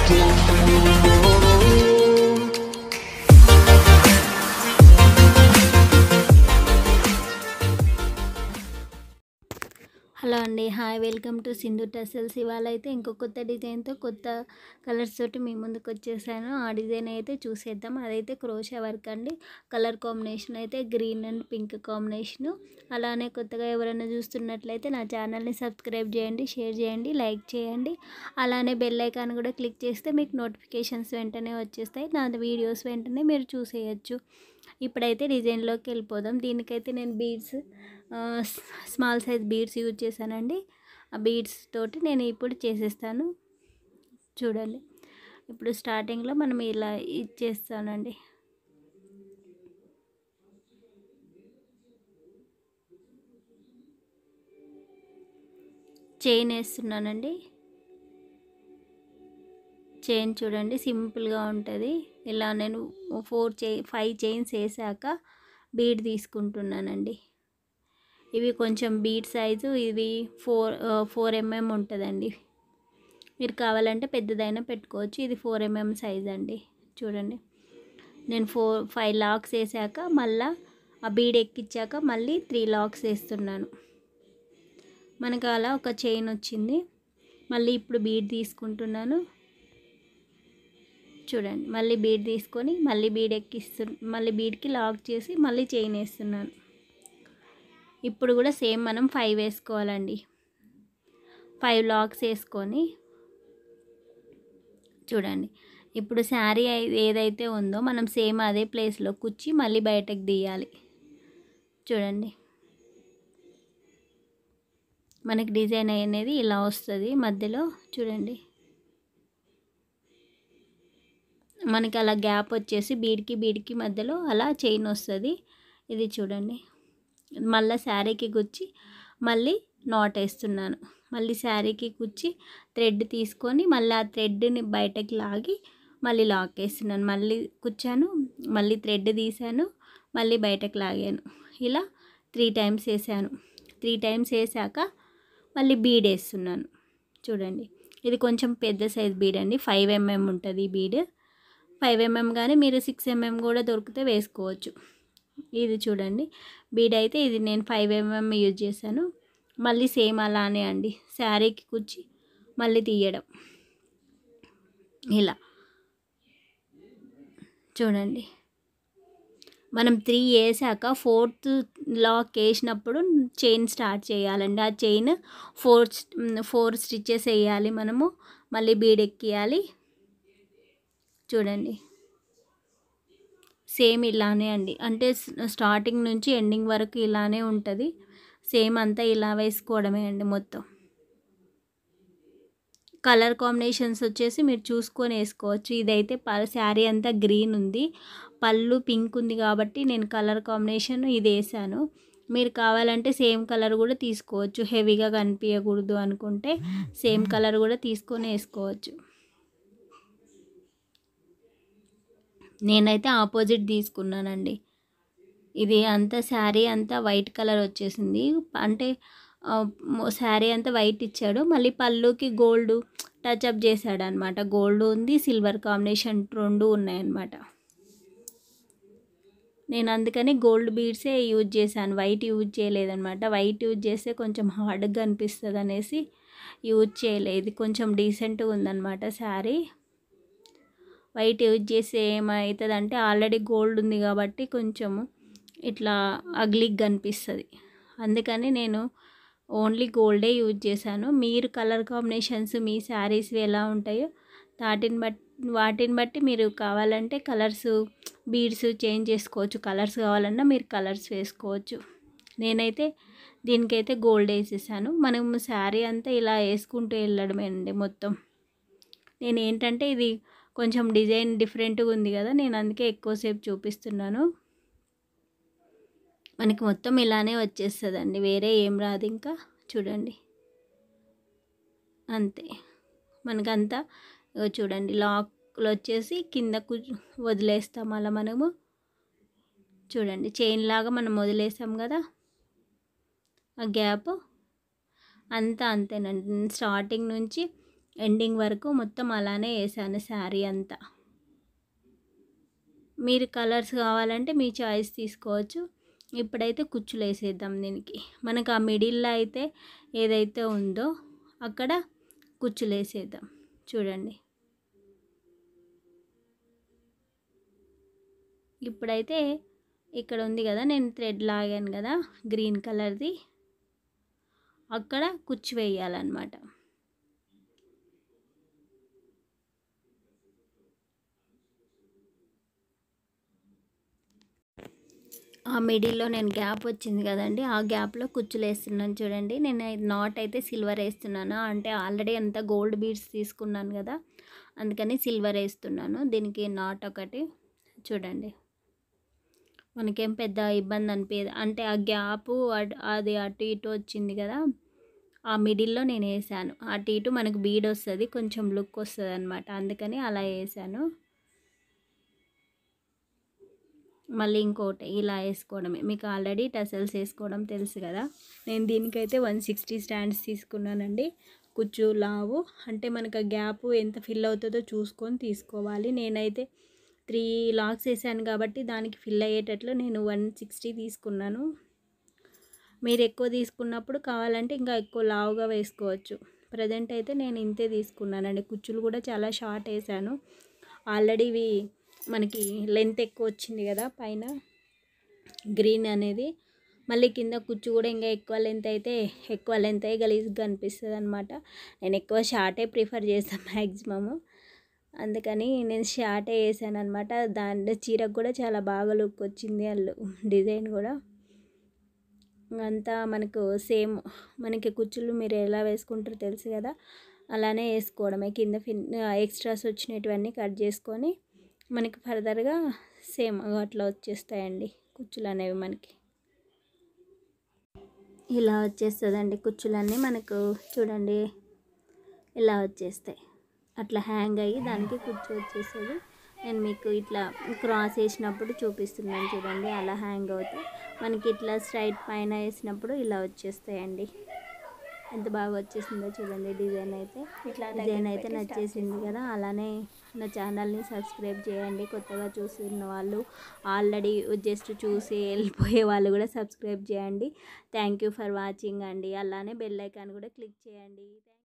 hello అండి hi welcome to Sindhu tassels ఇవాళ అయితే ఇంకో కొత్త డిజైన్తో కొత్త కలర్స్ తోటి మీ ముందుకు వచ్చేసాను ఆ డిజైన్ అయితే చూసేద్దాం అదైతే క్రోషా వర్క్ అండి కలర్ కాంబినేషన్ అయితే గ్రీన్ అండ్ పింక్ కాంబినేషను అలానే కొత్తగా ఎవరైనా చూస్తున్నట్లయితే నా ఛానల్ని సబ్స్క్రైబ్ చేయండి షేర్ చేయండి లైక్ చేయండి అలానే బెల్ ఐకాన్ కూడా క్లిక్ చేస్తే మీకు నోటిఫికేషన్స్ వెంటనే వచ్చేస్తాయి నా వీడియోస్ వెంటనే మీరు చూసేయచ్చు ఇప్పుడైతే డిజైన్లోకి వెళ్ళిపోదాం దీనికైతే నేను beads small size beads use చేశానండి ఆ బీడ్స్ తోటి నేను ఇప్పుడు చేసేస్తాను చూడండి ఇప్పుడు స్టార్టింగ్లో మనం ఇలా ఇచ్చేస్తానండి చైన్ వేస్తున్నానండి చైన్ చూడండి సింపుల్గా ఉంటుంది ఇలా నేను ఫోర్ చై ఫైవ్ చైన్స్ వేసాక బీడ్ తీసుకుంటున్నానండి ఇవి కొంచెం బీడ్ సైజు ఇది ఫోర్ ఫోర్ ఎంఎం ఉంటుందండి మీరు కావాలంటే పెద్దదైనా పెట్టుకోవచ్చు ఇది ఫోర్ ఎంఎం సైజ్ అండి చూడండి నేను ఫోర్ ఫైవ్ లాక్స్ వేసాక మళ్ళా ఆ బీడ్ ఎక్కించాక మళ్ళీ త్రీ లాక్స్ వేస్తున్నాను మనకు అలా ఒక చైన్ వచ్చింది మళ్ళీ ఇప్పుడు బీడ్ తీసుకుంటున్నాను చూడండి మళ్ళీ బీడ్ తీసుకొని మళ్ళీ బీడ్ ఎక్కిస్తు మళ్ళీ బీడ్కి లాక్ చేసి మళ్ళీ చైన్ వేస్తున్నాను ఇప్పుడు కూడా సేమ్ మనం ఫైవ్ వేసుకోవాలండి ఫైవ్ లాక్స్ వేసుకొని చూడండి ఇప్పుడు శారీ ఏదైతే ఉందో మనం సేమ్ అదే ప్లేస్లో కుచ్చి మళ్ళీ బయటకు తీయాలి చూడండి మనకి డిజైన్ అనేది ఇలా వస్తుంది మధ్యలో చూడండి మనకి అలా గ్యాప్ వచ్చేసి బీడ్కి బీడ్కి మధ్యలో అలా చైన్ వస్తుంది ఇది చూడండి మళ్ళీ శారీకి గుచ్చి మళ్ళీ నాట్ వేస్తున్నాను మళ్ళీ శారీకి కుచ్చి థ్రెడ్ తీసుకొని మళ్ళీ ఆ థ్రెడ్ని బయటకి లాగి మళ్ళీ లాక్ వేస్తున్నాను మళ్ళీ కుచ్చాను మళ్ళీ థ్రెడ్ తీసాను మళ్ళీ బయటకు లాగాను ఇలా త్రీ టైమ్స్ వేసాను త్రీ టైమ్స్ వేసాక మళ్ళీ బీడ్ వేస్తున్నాను చూడండి ఇది కొంచెం పెద్ద సైజ్ బీడ్ అండి ఫైవ్ ఎంఎం ఉంటుంది ఈ బీడ్ ఫైవ్ ఎంఎం కానీ మీరు సిక్స్ ఎంఎం కూడా దొరికితే వేసుకోవచ్చు ఇది చూడండి బీడ్ అయితే ఇది నేను ఫైవ్ ఎంఎం యూజ్ చేశాను మళ్ళీ సేమ్ అలానే అండి శారీకి కుచ్చి మళ్ళీ తీయడం ఇలా చూడండి మనం త్రీ వేసాక ఫోర్త్ లాక్ వేసినప్పుడు చైన్ స్టార్ట్ చేయాలండి ఆ చైన్ ఫోర్ ఫోర్ స్టిచ్చెస్ వేయాలి మనము మళ్ళీ బీడ్ ఎక్కియాలి చూడండి సేమ్ ఇలానే అండి అంటే స్టార్టింగ్ నుంచి ఎండింగ్ వరకు ఇలానే ఉంటుంది సేమ్ అంతా ఇలా వేసుకోవడమే అండి మొత్తం కలర్ కాంబినేషన్స్ వచ్చేసి మీరు చూసుకొని వేసుకోవచ్చు ఇదైతే ప శారీ అంతా గ్రీన్ ఉంది పళ్ళు పింక్ ఉంది కాబట్టి నేను కలర్ కాంబినేషన్ ఇది వేసాను మీరు కావాలంటే సేమ్ కలర్ కూడా తీసుకోవచ్చు హెవీగా కనిపించకూడదు అనుకుంటే సేమ్ కలర్ కూడా తీసుకొని వేసుకోవచ్చు నేనైతే ఆపోజిట్ తీసుకున్నానండి ఇది అంతా శారీ అంతా వైట్ కలర్ వచ్చేసింది అంటే శారీ అంతా వైట్ ఇచ్చాడు మళ్ళీ పళ్ళుకి గోల్డ్ టచ్అప్ చేశాడు అనమాట గోల్డ్ ఉంది సిల్వర్ కాంబినేషన్ రెండు ఉన్నాయన్నమాట నేను అందుకని గోల్డ్ బీడ్సే యూజ్ చేశాను వైట్ యూజ్ చేయలేదన్నమాట వైట్ యూజ్ చేస్తే కొంచెం హార్డ్గా అనిపిస్తుంది అనేసి యూజ్ చేయలేదు కొంచెం డీసెంట్గా ఉందన్నమాట శారీ వైట్ యూజ్ చేస్తే ఏమవుతుంది అంటే ఆల్రెడీ గోల్డ్ ఉంది కాబట్టి కొంచెము ఇట్లా అగ్లీగా కనిపిస్తుంది అందుకని నేను ఓన్లీ గోల్డే యూజ్ చేశాను మీరు కలర్ కాంబినేషన్స్ మీ శారీస్ ఎలా ఉంటాయో వాటిని బట్టి వాటిని బట్టి మీరు కావాలంటే కలర్స్ బీడ్స్ చేంజ్ చేసుకోవచ్చు కలర్స్ కావాలన్నా మీరు కలర్స్ వేసుకోవచ్చు నేనైతే దీనికైతే గోల్డ్ వేసేసాను మనం శారీ అంతా ఇలా వేసుకుంటూ వెళ్ళడమే అండి మొత్తం నేను ఏంటంటే ఇది కొంచెం డిజైన్ డిఫరెంట్గా ఉంది కదా నేను అందుకే ఎక్కువసేపు చూపిస్తున్నాను మనకి మొత్తం ఇలానే వచ్చేస్తుందండి వేరే ఏం రాదు ఇంకా చూడండి అంతే మనకంతా ఇగో చూడండి లాక్లు వచ్చేసి కిందకు వదిలేస్తాం అలా మనము చూడండి చైన్ లాగా మనం వదిలేసాం కదా ఆ గ్యాప్ అంతా అంతేనండి స్టార్టింగ్ నుంచి ఎండింగ్ వరకు మొత్తం అలానే వేసాను శారీ అంతా మీరు కలర్స్ కావాలంటే మీ చాయిస్ తీసుకోవచ్చు ఇప్పుడైతే కుచ్చులు వేసేద్దాం దీనికి మనకు ఆ మిడిల్లో అయితే ఏదైతే ఉందో అక్కడ కుచ్చులు వేసేద్దాం చూడండి ఇప్పుడైతే ఇక్కడ ఉంది కదా నేను థ్రెడ్ లాగాను కదా గ్రీన్ కలర్ది అక్కడ కుచ్చు వేయాలన్నమాట ఆ మిడిల్లో నేను గ్యాప్ వచ్చింది కదండి ఆ గ్యాప్లో కుచ్చులు వేస్తున్నాను చూడండి నేను నాట్ అయితే సిల్వర్ వేస్తున్నాను అంటే ఆల్రెడీ అంతా గోల్డ్ బీడ్స్ తీసుకున్నాను కదా అందుకని సిల్వర్ వేస్తున్నాను దీనికి నాట్ ఒకటి చూడండి మనకేం పెద్ద ఇబ్బంది అనిపించదు అంటే ఆ గ్యాపు అది అటు ఇటు వచ్చింది కదా ఆ మిడిల్లో నేను వేసాను అటు ఇటు మనకు బీడ్ వస్తుంది కొంచెం లుక్ వస్తుంది అనమాట అందుకని అలా వేసాను మళ్ళీ ఇంకోటి ఇలా వేసుకోవడమే మీకు ఆల్రెడీ టసల్స్ వేసుకోవడం తెలుసు కదా నేను దీనికైతే వన్ సిక్స్టీ స్టాండ్స్ తీసుకున్నానండి కుచ్చు లావు అంటే మనకు ఆ గ్యాప్ ఎంత ఫిల్ అవుతుందో చూసుకొని తీసుకోవాలి నేనైతే త్రీ లాక్స్ వేసాను కాబట్టి దానికి ఫిల్ అయ్యేటట్లు నేను వన్ సిక్స్టీ తీసుకున్నాను మీరు ఎక్కువ తీసుకున్నప్పుడు కావాలంటే ఇంకా ఎక్కువ లావుగా వేసుకోవచ్చు ప్రజెంట్ అయితే నేను ఇంతే తీసుకున్నానండి కుచ్చులు కూడా చాలా షార్ట్ వేసాను ఆల్రెడీ ఇవి మనకి లెంత్ ఎక్కువ వచ్చింది కదా పైన గ్రీన్ అనేది మళ్ళీ కింద కుచ్చు కూడా ఇంకా ఎక్కువ లెంత్ అయితే ఎక్కువ లెంత్ అయ్యి గలీజ్గా అనిపిస్తుంది అనమాట నేను ఎక్కువ షార్టే ప్రిఫర్ చేస్తాను మ్యాక్సిమము అందుకని నేను షార్టే వేసాను అనమాట దాంట్లో చీరకు కూడా చాలా బాగా లుక్ వచ్చింది అల్లు డిజైన్ కూడా అంతా మనకు సేమ్ మనకి కుచ్చులు మీరు ఎలా వేసుకుంటారో తెలుసు కదా అలానే వేసుకోవడమే కింద ఫిన్ ఎక్స్ట్రాస్ వచ్చినటువన్నీ కట్ చేసుకొని మనకి ఫర్దర్గా సేమ్ అట్లా వచ్చేస్తాయండి కుచ్చులు అనేవి మనకి ఇలా వచ్చేస్తుందండి కుచ్చులన్నీ మనకు చూడండి ఇలా వచ్చేస్తాయి అట్లా హ్యాంగ్ అయ్యి దానికి కుచ్చు వచ్చేస్తుంది నేను మీకు ఇట్లా క్రాస్ వేసినప్పుడు చూపిస్తున్నాను చూడండి అలా హ్యాంగ్ అవుతాయి మనకి ఇట్లా స్ట్రైట్ పైన వేసినప్పుడు ఇలా వచ్చేస్తాయండి ఎంత బాగా వచ్చేసిందో చూడండి డిజైన్ అయితే ఇట్లా డిజైన్ అయితే నచ్చేసింది కదా అలానే నా ఛానల్ని సబ్స్క్రైబ్ చేయండి కొత్తగా చూస్తున్న వాళ్ళు ఆల్రెడీ జస్ట్ చూసి వెళ్ళిపోయే వాళ్ళు కూడా సబ్స్క్రైబ్ చేయండి థ్యాంక్ యూ ఫర్ వాచింగ్ అండి అలానే బెల్ ఐకాన్ కూడా క్లిక్ చేయండి